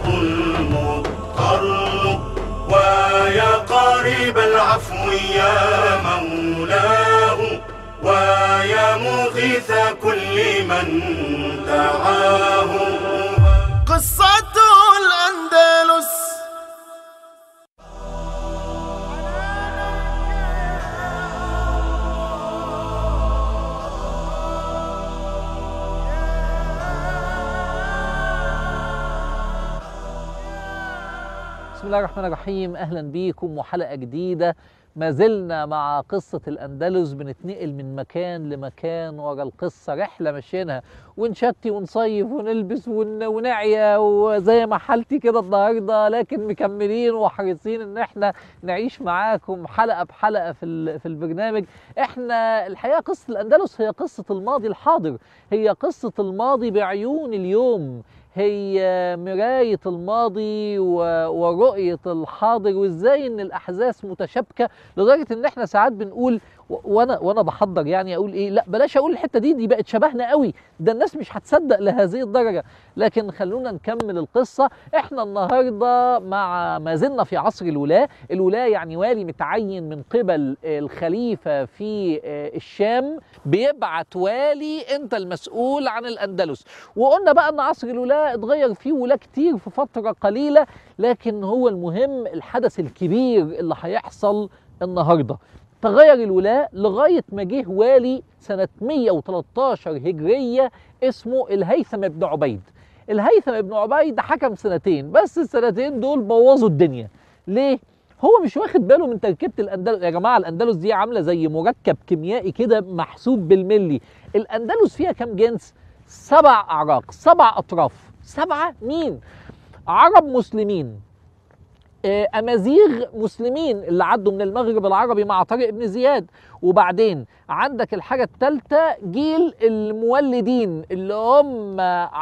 المضطر ويا قريب العفو يا مولاه ويا مغيث كل من دعاه قصة الأندلس بسم الله الرحمن الرحيم اهلا بيكم وحلقه جديده ما زلنا مع قصة الأندلس بنتنقل من مكان لمكان ورا القصة رحلة مشيناها ونشتي ونصيف ونلبس ون... ونعيا وزي ما حالتي كده النهاردة لكن مكملين وحريصين إن احنا نعيش معاكم حلقة بحلقة في, ال... في البرنامج احنا الحقيقة قصة الأندلس هي قصة الماضي الحاضر هي قصة الماضي بعيون اليوم هي مراية الماضي و... ورؤية الحاضر وازاي ان الاحداث متشابكة لدرجة ان احنا ساعات بنقول و... وانا وانا بحضر يعني اقول ايه لا بلاش اقول الحتة دي دي بقت شبهنا قوي ده الناس مش هتصدق لهذه الدرجة لكن خلونا نكمل القصة احنا النهاردة مع ما زلنا في عصر الولاة الولاة يعني والي متعين من قبل الخليفة في الشام بيبعت والي انت المسؤول عن الاندلس وقلنا بقى ان عصر الولاة اتغير فيه ولاة كتير في فترة قليلة لكن هو المهم الحدث الكبير اللي هيحصل النهارده تغير الولاة لغاية ما جه والي سنة 113 هجرية اسمه الهيثم بن عبيد الهيثم بن عبيد حكم سنتين بس السنتين دول بوظوا الدنيا ليه؟ هو مش واخد باله من تركيبة الأندلس يا جماعة الأندلس دي عاملة زي مركب كيميائي كده محسوب بالملي الأندلس فيها كام جنس؟ سبع أعراق سبع أطراف سبعة مين؟ عرب مسلمين امازيغ مسلمين اللي عدوا من المغرب العربي مع طارق بن زياد وبعدين عندك الحاجه الثالثه جيل المولدين اللي هم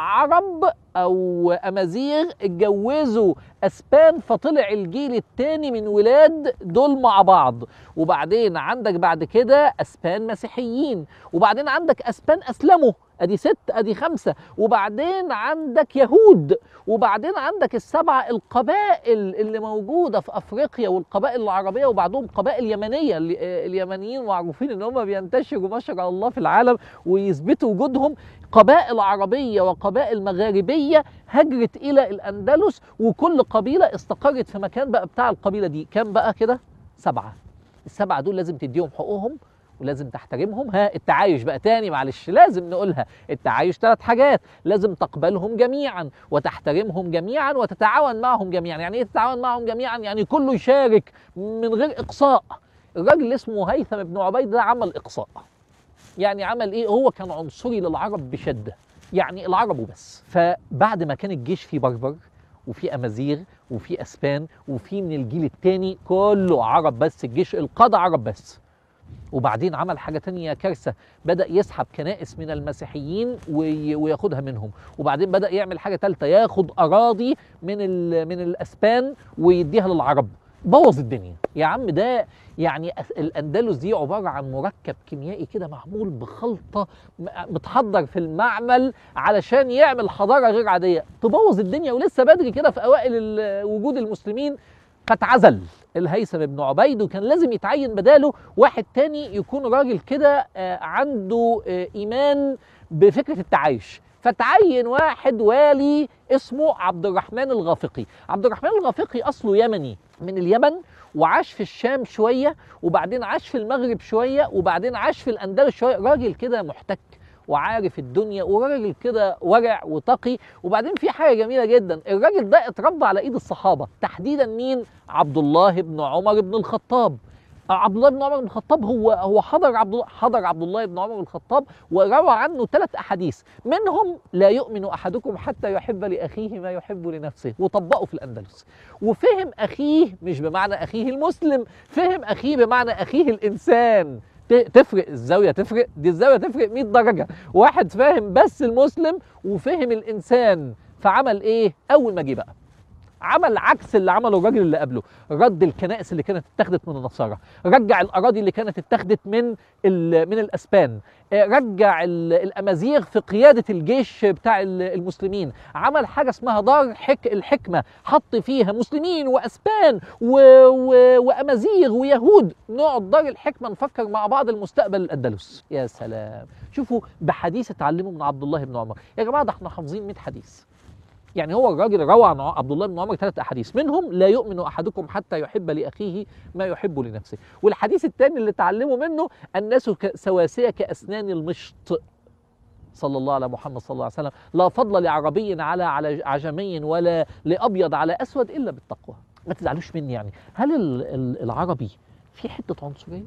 عرب او امازيغ اتجوزوا اسبان فطلع الجيل الثاني من ولاد دول مع بعض وبعدين عندك بعد كده اسبان مسيحيين وبعدين عندك اسبان اسلموا ادي ست ادي خمسه وبعدين عندك يهود وبعدين عندك السبع القبائل اللي موجوده في افريقيا والقبائل العربيه وبعدهم قبائل يمنيه اليمنيين معروفين ان هم بينتشروا ما شاء الله في العالم ويثبتوا وجودهم قبائل عربيه وقبائل مغاربيه هجرت الى الاندلس وكل قبيله استقرت في مكان بقى بتاع القبيله دي كام بقى كده سبعه السبعه دول لازم تديهم حقوقهم ولازم تحترمهم ها التعايش بقى تاني معلش لازم نقولها التعايش ثلاث حاجات لازم تقبلهم جميعا وتحترمهم جميعا وتتعاون معهم جميعا يعني ايه تتعاون معهم جميعا يعني كله يشارك من غير اقصاء الراجل اسمه هيثم بن عبيد ده عمل اقصاء يعني عمل ايه هو كان عنصري للعرب بشده يعني العرب وبس فبعد ما كان الجيش فيه بربر وفي امازيغ وفي اسبان وفي من الجيل الثاني كله عرب بس الجيش القاده عرب بس وبعدين عمل حاجة تانية كارثة بدأ يسحب كنائس من المسيحيين وياخدها منهم وبعدين بدأ يعمل حاجة تالتة ياخد أراضي من, من الأسبان ويديها للعرب بوظ الدنيا يا عم ده يعني الاندلس دي عباره عن مركب كيميائي كده معمول بخلطه متحضر في المعمل علشان يعمل حضاره غير عاديه تبوظ الدنيا ولسه بدري كده في اوائل وجود المسلمين فاتعزل الهيثم بن عبيد وكان لازم يتعين بداله واحد تاني يكون راجل كده عنده ايمان بفكره التعايش فتعين واحد والي اسمه عبد الرحمن الغافقي عبد الرحمن الغافقي اصله يمني من اليمن وعاش في الشام شويه وبعدين عاش في المغرب شويه وبعدين عاش في الاندلس شويه راجل كده محتك وعارف الدنيا وراجل كده ورع وتقي وبعدين في حاجه جميله جدا الراجل ده اتربى على ايد الصحابه تحديدا مين عبد الله بن عمر بن الخطاب عبد الله بن عمر بن الخطاب هو هو حضر عبد حضر عبد الله بن عمر بن الخطاب وروى عنه ثلاث احاديث منهم لا يؤمن احدكم حتى يحب لاخيه ما يحب لنفسه وطبقه في الاندلس وفهم اخيه مش بمعنى اخيه المسلم فهم اخيه بمعنى اخيه الانسان تفرق الزاويه تفرق دي الزاويه تفرق 100 درجه واحد فاهم بس المسلم وفهم الانسان فعمل ايه اول ما جه بقى عمل عكس اللي عمله الراجل اللي قبله رد الكنائس اللي كانت اتخذت من النصارى رجع الاراضي اللي كانت اتخذت من ال- من الاسبان آه، رجع ال- الامازيغ في قياده الجيش بتاع ال- المسلمين عمل حاجه اسمها دار حك الحكمه حط فيها مسلمين واسبان و... و... وامازيغ ويهود نقعد دار الحكمه نفكر مع بعض المستقبل الاندلس يا سلام شوفوا بحديث اتعلموا من عبد الله بن عمر يا جماعه ده احنا حافظين 100 حديث يعني هو الراجل روى عن عبد الله بن عمر ثلاث احاديث منهم لا يؤمن احدكم حتى يحب لاخيه ما يحب لنفسه والحديث الثاني اللي اتعلموا منه الناس ك- سواسيه كاسنان المشط صلى الله على محمد صلى الله عليه وسلم لا فضل لعربي على على عجمي ولا لابيض على اسود الا بالتقوى ما تزعلوش مني يعني هل ال- ال- العربي في حته عنصريه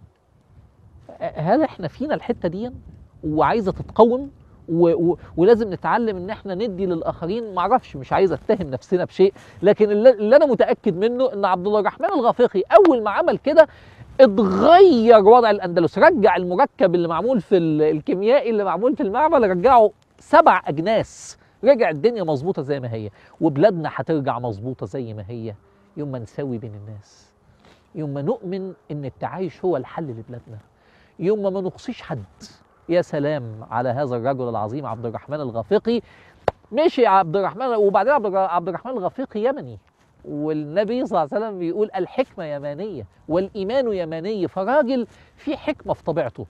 هل احنا فينا الحته دي وعايزه تتقوم و و ولازم نتعلم ان احنا ندي للاخرين معرفش مش عايز اتهم نفسنا بشيء لكن اللي, اللي انا متاكد منه ان عبد الله الرحمن الغفيقي اول ما عمل كده اتغير وضع الاندلس رجع المركب اللي معمول في ال- الكيميائي اللي معمول في المعمل رجعه سبع اجناس رجع الدنيا مظبوطه زي ما هي وبلادنا هترجع مظبوطه زي ما هي يوم ما نساوي بين الناس يوم ما نؤمن ان التعايش هو الحل لبلادنا يوم ما ما نقصيش حد يا سلام على هذا الرجل العظيم عبد الرحمن الغفيقي مشي عبد الرحمن وبعدين عبد الر- عبد الرحمن الغفيقي يمني والنبي صلى الله عليه وسلم بيقول الحكمة يمانية والإيمان يماني فراجل في حكمة في طبيعته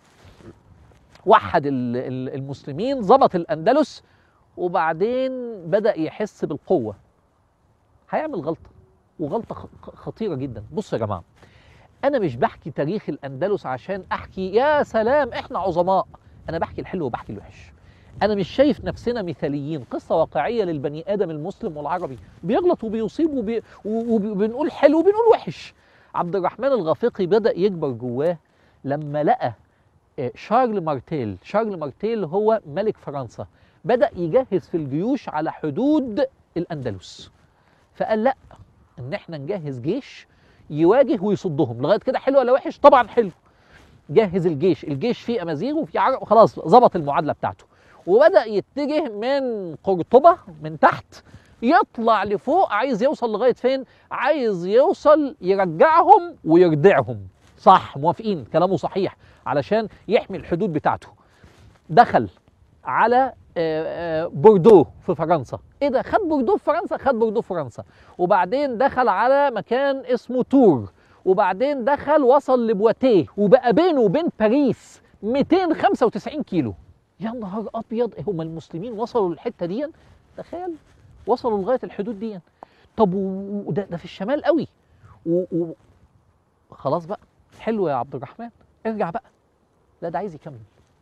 وحد ال- ال- المسلمين ضبط الأندلس وبعدين بدأ يحس بالقوة هيعمل غلطة وغلطة خ- خطيرة جدا بصوا يا جماعة أنا مش بحكي تاريخ الأندلس عشان أحكي يا سلام إحنا عظماء أنا بحكي الحلو وبحكي الوحش أنا مش شايف نفسنا مثاليين قصة واقعية للبني آدم المسلم والعربي بيغلط وبيصيب وبي... وبنقول حلو وبنقول وحش عبد الرحمن الغفيقي بدأ يكبر جواه لما لقى آه، شارل مارتيل شارل مارتيل هو ملك فرنسا بدأ يجهز في الجيوش على حدود الأندلس فقال لا ان احنا نجهز جيش يواجه ويصدهم لغايه كده حلو ولا وحش طبعا حلو جهز الجيش الجيش فيه امازيغ وفيه عرب خلاص ظبط المعادله بتاعته وبدا يتجه من قرطبه من تحت يطلع لفوق عايز يوصل لغايه فين عايز يوصل يرجعهم ويردعهم صح موافقين كلامه صحيح علشان يحمي الحدود بتاعته دخل على آه، آه، بوردو في فرنسا ايه ده خد بوردو في فرنسا خد بوردو في فرنسا وبعدين دخل على مكان اسمه تور وبعدين دخل وصل لبواتيه وبقى بينه وبين باريس 295 كيلو يا نهار ابيض هم المسلمين وصلوا للحته دي تخيل وصلوا لغايه الحدود دي طب و- وده ده في الشمال قوي و... و... خلاص بقى حلو يا عبد الرحمن ارجع بقى لا ده عايز يكمل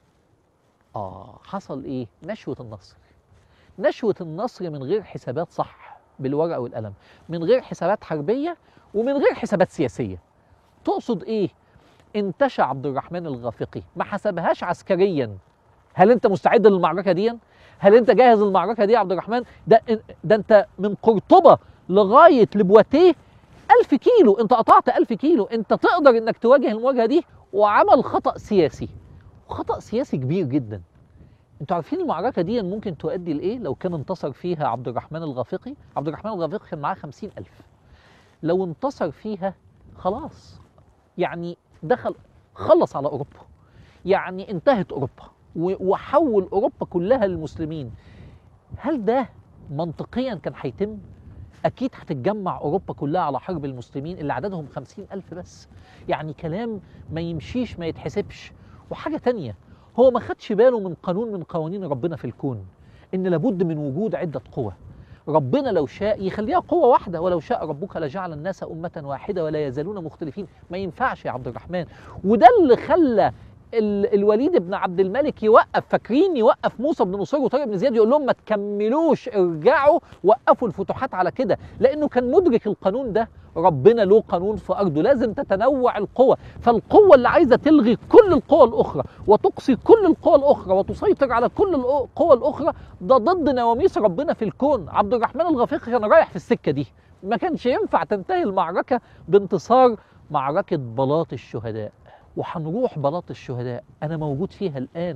اه حصل ايه نشوه النصر نشوه النصر من غير حسابات صح بالورقه والقلم من غير حسابات حربيه ومن غير حسابات سياسيه تقصد ايه انتشى عبد الرحمن الغافقي ما حسبهاش عسكريا هل انت مستعد للمعركه دي هل انت جاهز للمعركه دي يا عبد الرحمن ده ده انت من قرطبه لغايه لبواتيه ألف كيلو انت قطعت ألف كيلو انت تقدر انك تواجه المواجهه دي وعمل خطأ سياسي خطأ سياسي كبير جدا انتوا عارفين المعركة دي ممكن تؤدي لإيه لو كان انتصر فيها عبد الرحمن الغافقي عبد الرحمن الغافقي كان معاه خمسين ألف لو انتصر فيها خلاص يعني دخل خلص على أوروبا يعني انتهت أوروبا و- وحول أوروبا كلها للمسلمين هل ده منطقيا كان هيتم؟ أكيد هتتجمع أوروبا كلها على حرب المسلمين اللي عددهم خمسين ألف بس يعني كلام ما يمشيش ما يتحسبش وحاجة تانية هو ما خدش باله من قانون من قوانين ربنا في الكون إن لابد من وجود عدة قوى ربنا لو شاء يخليها قوة واحدة ولو شاء ربك لجعل الناس أمة واحدة ولا يزالون مختلفين ما ينفعش يا عبد الرحمن وده اللي خلى ال- الوليد بن عبد الملك يوقف فاكرين يوقف موسى بن نصير وطارق بن زياد يقول لهم ما تكملوش ارجعوا وقفوا الفتوحات على كده لانه كان مدرك القانون ده ربنا له قانون في ارضه لازم تتنوع القوى فالقوه اللي عايزه تلغي كل القوى الاخرى وتقصي كل القوى الاخرى وتسيطر على كل القوى الاخرى ده ضد نواميس ربنا في الكون عبد الرحمن الغفيقي كان رايح في السكه دي ما كانش ينفع تنتهي المعركه بانتصار معركه بلاط الشهداء وهنروح بلاط الشهداء انا موجود فيها الان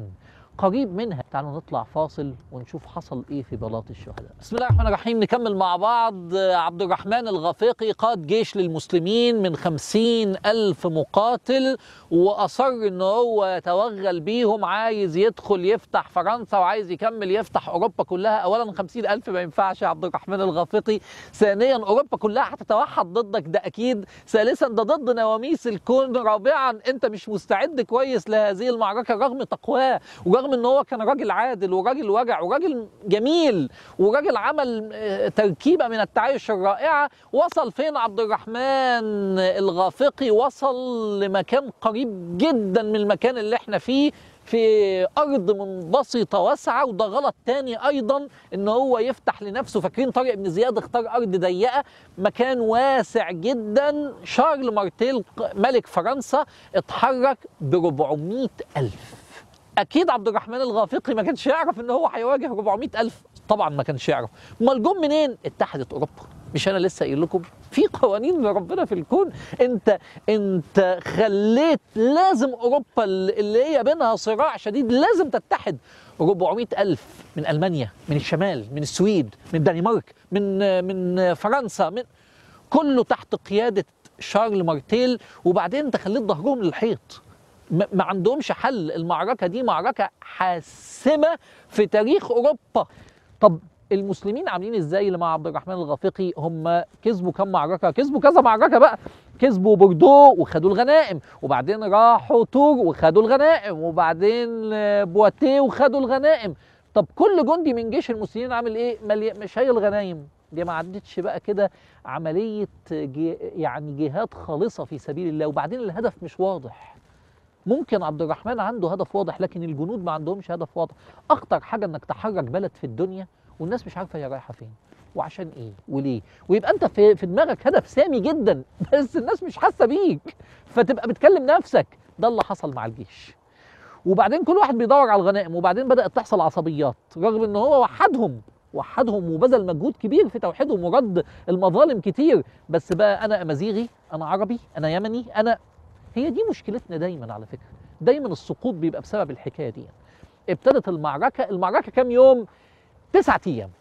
قريب منها تعالوا نطلع فاصل ونشوف حصل ايه في بلاط الشهداء بسم الله الرحمن الرحيم نكمل مع بعض عبد الرحمن الغفيقي قاد جيش للمسلمين من خمسين ألف مقاتل وأصر إن هو يتوغل بيهم عايز يدخل يفتح فرنسا وعايز يكمل يفتح أوروبا كلها أولا خمسين ألف ما ينفعش يا عبد الرحمن الغفيقي ثانيا أوروبا كلها هتتوحد ضدك ده أكيد ثالثا ده ضد نواميس الكون رابعا أنت مش مستعد كويس لهذه المعركة رغم تقواه ورغم ان هو كان راجل عادل وراجل وجع وراجل جميل وراجل عمل آه، تركيبه من التعايش الرائعه وصل فين عبد الرحمن الغافقي وصل لمكان قريب جدا من المكان اللي احنا فيه في ارض منبسطه واسعه وده غلط تاني ايضا ان هو يفتح لنفسه فاكرين طارق بن زياد اختار ارض ضيقه مكان واسع جدا شارل مارتيل ملك فرنسا اتحرك ب 400 الف اكيد عبد الرحمن الغافقي ما كانش يعرف ان هو هيواجه 400 الف طبعا ما كانش يعرف امال جم منين اتحدت اوروبا مش انا لسه قايل لكم في قوانين لربنا في الكون انت انت خليت لازم اوروبا اللي هي بينها صراع شديد لازم تتحد 400 ألف من ألمانيا من الشمال من السويد من الدنمارك من من فرنسا من كله تحت قيادة شارل مارتيل وبعدين انت خليت ظهرهم للحيط ما ما عندهمش حل المعركة دي معركة حاسمة في تاريخ أوروبا طب المسلمين عاملين ازاي اللي مع عبد الرحمن الغافقي هم كسبوا كم معركة كسبوا كذا معركة بقى كسبوا بوردو وخدوا الغنائم وبعدين راحوا تور وخدوا الغنائم وبعدين آه، بواتيه وخدوا الغنائم طب كل جندي من جيش المسلمين عامل ايه ملي... مش هي الغنايم دي ما عدتش بقى كده عملية جي... يعني جهاد خالصة في سبيل الله وبعدين الهدف مش واضح ممكن عبد الرحمن عنده هدف واضح لكن الجنود ما عندهمش هدف واضح اخطر حاجه انك تحرك بلد في الدنيا والناس مش عارفه هي رايحه فين وعشان ايه وليه ويبقى انت في في دماغك هدف سامي جدا بس الناس مش حاسه بيك فتبقى بتكلم نفسك ده اللي حصل مع الجيش وبعدين كل واحد بيدور على الغنائم وبعدين بدات تحصل عصبيات رغم ان هو وحدهم وحدهم وبذل مجهود كبير في توحيدهم ورد المظالم كتير بس بقى انا امازيغي انا عربي انا يمني انا هي دي مشكلتنا دايما على فكره دايما السقوط بيبقى بسبب الحكايه دي ابتدت المعركه المعركه كام يوم تسعة ايام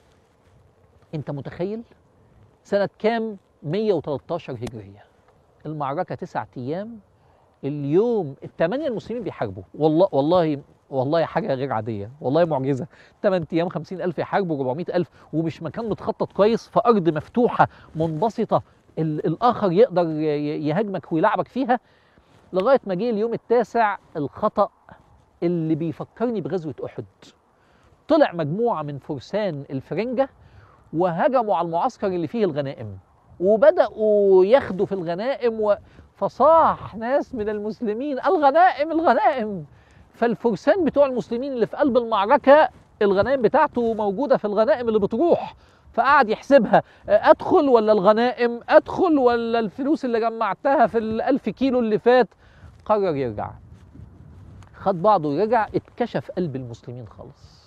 انت متخيل سنه كام 113 هجريه المعركه تسعة ايام اليوم الثمانيه المسلمين بيحاربوا والله والله والله حاجه غير عاديه والله معجزه 8 ايام 50 الف يحاربوا 400 الف ومش مكان متخطط كويس في ارض مفتوحه منبسطه ال- الاخر يقدر ي- يهاجمك ويلعبك فيها لغايه ما جه اليوم التاسع الخطا اللي بيفكرني بغزوه احد طلع مجموعه من فرسان الفرنجه وهجموا على المعسكر اللي فيه الغنائم وبداوا ياخدوا في الغنائم و... فصاح ناس من المسلمين الغنائم الغنائم فالفرسان بتوع المسلمين اللي في قلب المعركه الغنائم بتاعته موجوده في الغنائم اللي بتروح فقعد يحسبها ادخل ولا الغنائم ادخل ولا الفلوس اللي جمعتها في الألف كيلو اللي فات قرر يرجع خد بعضه ورجع اتكشف قلب المسلمين خالص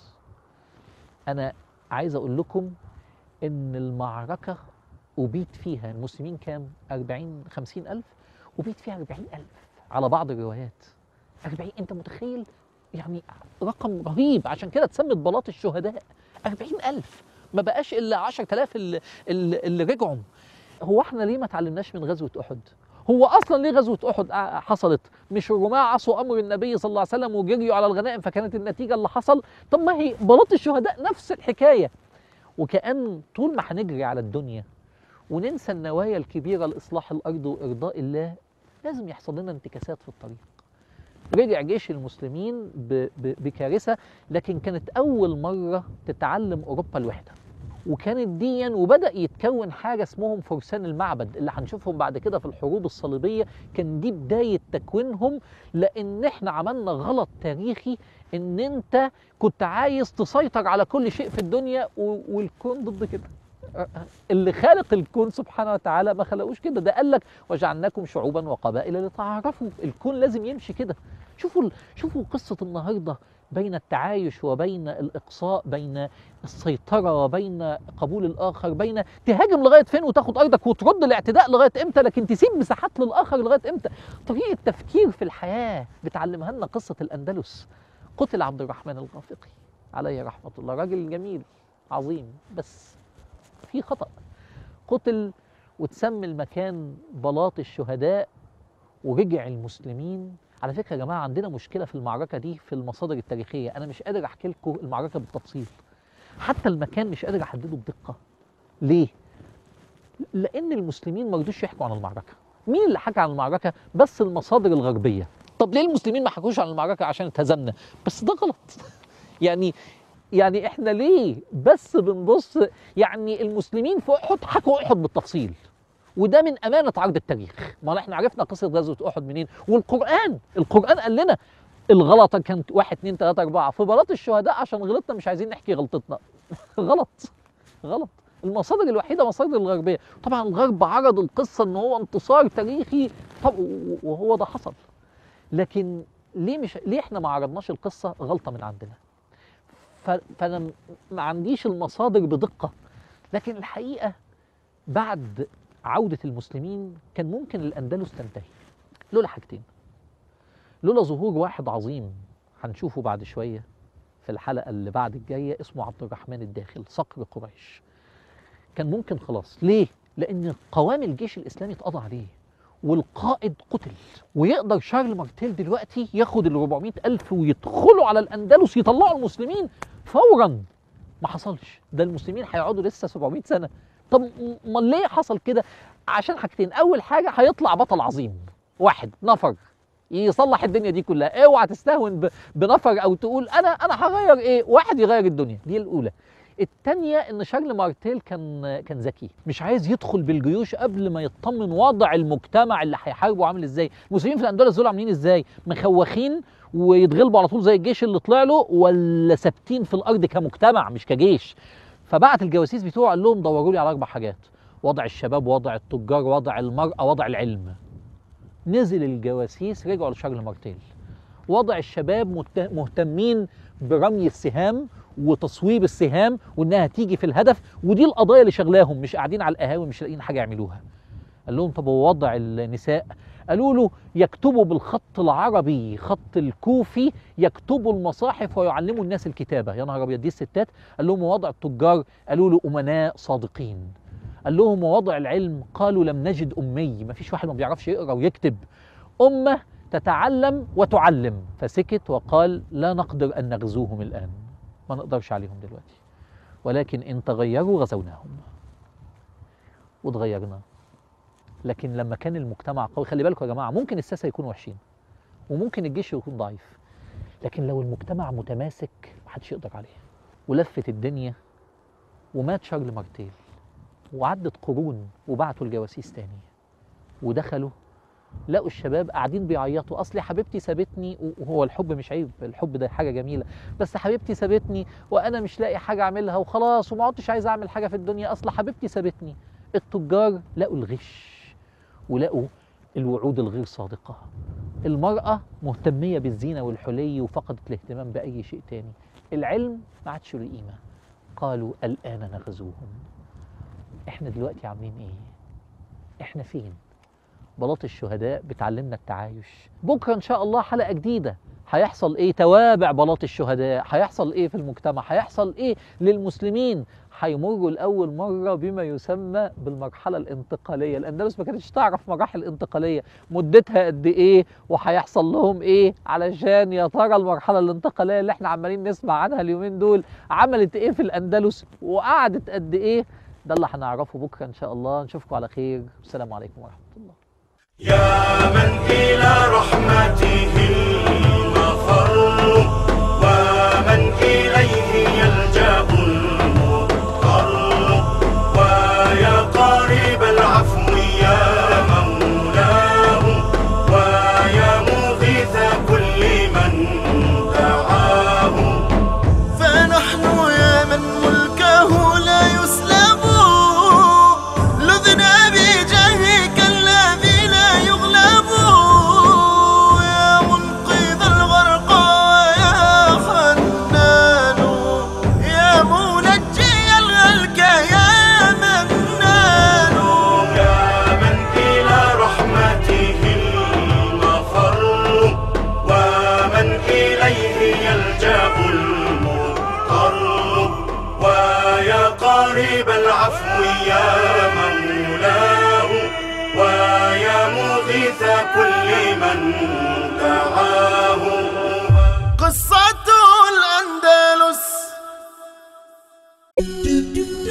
انا عايز اقول لكم ان المعركة أبيت فيها المسلمين كام 40 50 ألف أبيت فيها 40 ألف على بعض الروايات 40 أنت متخيل يعني رقم رهيب عشان كده اتسمت بلاط الشهداء 40 ألف ما بقاش إلا 10000 اللي, اللي, اللي رجعوا هو احنا ليه ما اتعلمناش من غزوة أحد هو اصلا ليه غزوه احد آه، حصلت مش الرماة عصوا امر النبي صلى الله عليه وسلم وجريوا على الغنائم فكانت النتيجه اللي حصل طب ما هي بلاط الشهداء نفس الحكايه وكأن طول ما هنجري على الدنيا وننسى النوايا الكبيرة لإصلاح الأرض وإرضاء الله لازم يحصل لنا انتكاسات في الطريق رجع جيش المسلمين ب- ب- بكارثة لكن كانت أول مرة تتعلم أوروبا الوحدة وكانت ديا وبدأ يتكون حاجة اسمهم فرسان المعبد اللي هنشوفهم بعد كده في الحروب الصليبية كان دي بداية تكوينهم لأن احنا عملنا غلط تاريخي ان انت كنت عايز تسيطر على كل شيء في الدنيا و- والكون ضد كده اللي خالق الكون سبحانه وتعالى ما خلقوش كده ده قال لك وجعلناكم شعوبا وقبائل لتعارفوا الكون لازم يمشي كده شوفوا شوفوا قصة النهاردة بين التعايش وبين الإقصاء بين السيطرة وبين قبول الآخر بين تهاجم لغاية فين وتاخد أرضك وترد الاعتداء لغاية إمتى لكن تسيب مساحات للآخر لغاية إمتى طريقة تفكير في الحياة بتعلمها لنا قصة الأندلس قتل عبد الرحمن الغافقي عليه رحمة الله راجل جميل عظيم بس في خطأ قتل وتسمى المكان بلاط الشهداء ورجع المسلمين على فكرة يا جماعة عندنا مشكلة في المعركة دي في المصادر التاريخية أنا مش قادر أحكي لكم المعركة بالتفصيل حتى المكان مش قادر أحدده بدقة ليه؟ لأن المسلمين ما رضوش يحكوا عن المعركة مين اللي حكى عن المعركة؟ بس المصادر الغربية طب ليه المسلمين ما حكوش عن المعركة عشان اتهزمنا؟ بس ده غلط يعني يعني احنا ليه بس بنبص يعني المسلمين في احد حكوا احد بالتفصيل وده من امانه عرض التاريخ ما احنا عرفنا قصه غزوه احد منين والقران القران قال لنا الغلطه كانت واحد اتنين تلاته اربعه في بلاط الشهداء عشان غلطنا مش عايزين نحكي غلطتنا غلط غلط المصادر الوحيده مصادر الغربيه طبعا الغرب عرض القصه ان هو انتصار تاريخي طب وهو ده حصل لكن ليه مش ليه احنا ما عرضناش القصه غلطه من عندنا ف- فانا م- ما عنديش المصادر بدقه لكن الحقيقه بعد عوده المسلمين كان ممكن الاندلس تنتهي لولا حاجتين لولا ظهور واحد عظيم هنشوفه بعد شويه في الحلقه اللي بعد الجايه اسمه عبد الرحمن الداخل صقر قريش كان ممكن خلاص ليه لان قوام الجيش الاسلامي اتقضى عليه والقائد قتل ويقدر شارل مارتيل دلوقتي ياخد ال 400 ألف ويدخلوا على الأندلس يطلعوا المسلمين فورا ما حصلش ده المسلمين هيقعدوا لسه 700 سنة طب امال ليه حصل كده عشان حاجتين أول حاجة هيطلع بطل عظيم واحد نفر يصلح الدنيا دي كلها اوعى تستهون ب- بنفر او تقول انا انا هغير ايه واحد يغير الدنيا دي الاولى التانية ان شارل مارتيل كان كان ذكي مش عايز يدخل بالجيوش قبل ما يطمن وضع المجتمع اللي هيحاربه عامل ازاي المسلمين في الاندلس دول عاملين ازاي مخوخين ويتغلبوا على طول زي الجيش اللي طلع له ولا ثابتين في الارض كمجتمع مش كجيش فبعت الجواسيس بتوعه قال لهم دوروا لي على اربع حاجات وضع الشباب وضع التجار وضع المرأة وضع العلم نزل الجواسيس رجعوا لشارل مارتيل وضع الشباب مت- مهتمين برمي السهام وتصويب السهام وانها تيجي في الهدف ودي القضايا اللي شغلاهم مش قاعدين على القهاوي مش لاقيين حاجه يعملوها قال لهم طب ووضع النساء قالوا له يكتبوا بالخط العربي خط الكوفي يكتبوا المصاحف ويعلموا الناس الكتابه يا نهار ابيض دي الستات قال لهم ووضع التجار قالوا له امناء صادقين قال لهم ووضع العلم قالوا لم نجد امي ما فيش واحد ما بيعرفش يقرا ويكتب امه تتعلم وتعلم فسكت وقال لا نقدر ان نغزوهم الان ما نقدرش عليهم دلوقتي ولكن ان تغيروا غزوناهم واتغيرنا لكن لما كان المجتمع قوي خلي بالكم يا جماعه ممكن الساسه يكونوا وحشين وممكن الجيش يكون ضعيف لكن لو المجتمع متماسك محدش يقدر عليه ولفت الدنيا ومات شارل مارتيل وعدت قرون وبعتوا الجواسيس تاني ودخلوا لقوا الشباب قاعدين بيعيطوا اصلي حبيبتي سابتني وهو الحب مش عيب الحب ده حاجه جميله بس حبيبتي سابتني وانا مش لاقي حاجه اعملها وخلاص وما عدتش عايز اعمل حاجه في الدنيا اصل حبيبتي سابتني التجار لقوا الغش ولقوا الوعود الغير صادقه المراه مهتميه بالزينه والحلي وفقدت الاهتمام باي شيء تاني العلم ما عادش له قيمه قالوا الان نغزوهم احنا دلوقتي عاملين ايه احنا فين بلاط الشهداء بتعلمنا التعايش بكره ان شاء الله حلقه جديده هيحصل ايه توابع بلاط الشهداء هيحصل ايه في المجتمع هيحصل ايه للمسلمين هيمروا لاول مره بما يسمى بالمرحله الانتقاليه الاندلس ما كانتش تعرف مراحل انتقاليه مدتها قد ايه وهيحصل لهم ايه علشان يا ترى المرحله الانتقاليه اللي احنا عمالين نسمع عنها اليومين دول عملت ايه في الاندلس وقعدت قد ايه ده اللي هنعرفه بكره ان شاء الله نشوفكم على خير السلام عليكم ورحمه الله يا من إلى رحمته المفر ومن إليه يلجأ المضطر ويا قريب العفو يا مولاه ويا مغيث كل من دعاه فنحن يا من ملكه لا يسلب لذنا بجاهك الذي لا يغلب يا منقذ الغرقى يا حنان دعاه قصة الأندلس